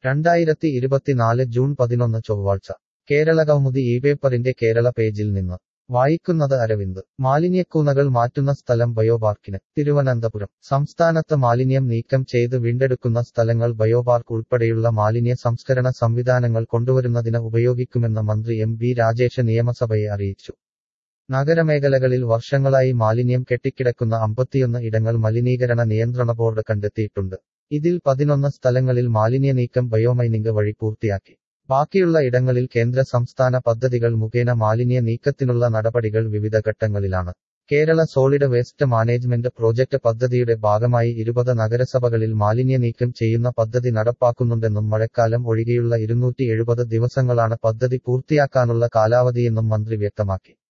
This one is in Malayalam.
രണ്ടായിരത്തി ഇരുപത്തിനാല് ജൂൺ പതിനൊന്ന് ചൊവ്വാഴ്ച കേരള കൗമുദി ഈ പേപ്പറിന്റെ കേരള പേജിൽ നിന്ന് വായിക്കുന്നത് അരവിന്ദ് മാലിന്യക്കൂനകൾ മാറ്റുന്ന സ്ഥലം ബയോപാർക്കിന് തിരുവനന്തപുരം സംസ്ഥാനത്ത് മാലിന്യം നീക്കം ചെയ്ത് വീണ്ടെടുക്കുന്ന സ്ഥലങ്ങൾ ബയോപാർക്ക് ഉൾപ്പെടെയുള്ള മാലിന്യ സംസ്കരണ സംവിധാനങ്ങൾ കൊണ്ടുവരുന്നതിന് ഉപയോഗിക്കുമെന്ന് മന്ത്രി എം ബി രാജേഷ് നിയമസഭയെ അറിയിച്ചു നഗരമേഖലകളിൽ വർഷങ്ങളായി മാലിന്യം കെട്ടിക്കിടക്കുന്ന അമ്പത്തിയൊന്ന് ഇടങ്ങൾ മലിനീകരണ നിയന്ത്രണ ബോർഡ് കണ്ടെത്തിയിട്ടുണ്ട് ഇതിൽ പതിനൊന്ന് സ്ഥലങ്ങളിൽ മാലിന്യ നീക്കം ബയോമൈനിംഗ് വഴി പൂർത്തിയാക്കി ബാക്കിയുള്ള ഇടങ്ങളിൽ കേന്ദ്ര സംസ്ഥാന പദ്ധതികൾ മുഖേന മാലിന്യ നീക്കത്തിനുള്ള നടപടികൾ വിവിധ ഘട്ടങ്ങളിലാണ് Kerala solid waste management project പദ്ധതിയുടെ ഭാഗമായി ഇരുപത് നഗരസഭകളിൽ മാലിന്യ നീക്കം ചെയ്യുന്ന പദ്ധതി നടപ്പാക്കുന്നുണ്ടെന്നും മഴക്കാലം ഒഴികെയുള്ള ഇരുന്നൂറ്റി എഴുപത് ദിവസങ്ങളാണ് പദ്ധതി പൂർത്തിയാക്കാനുള്ള കാലാവധിയെന്നും മന്ത്രി വ്യക്തമാക്കി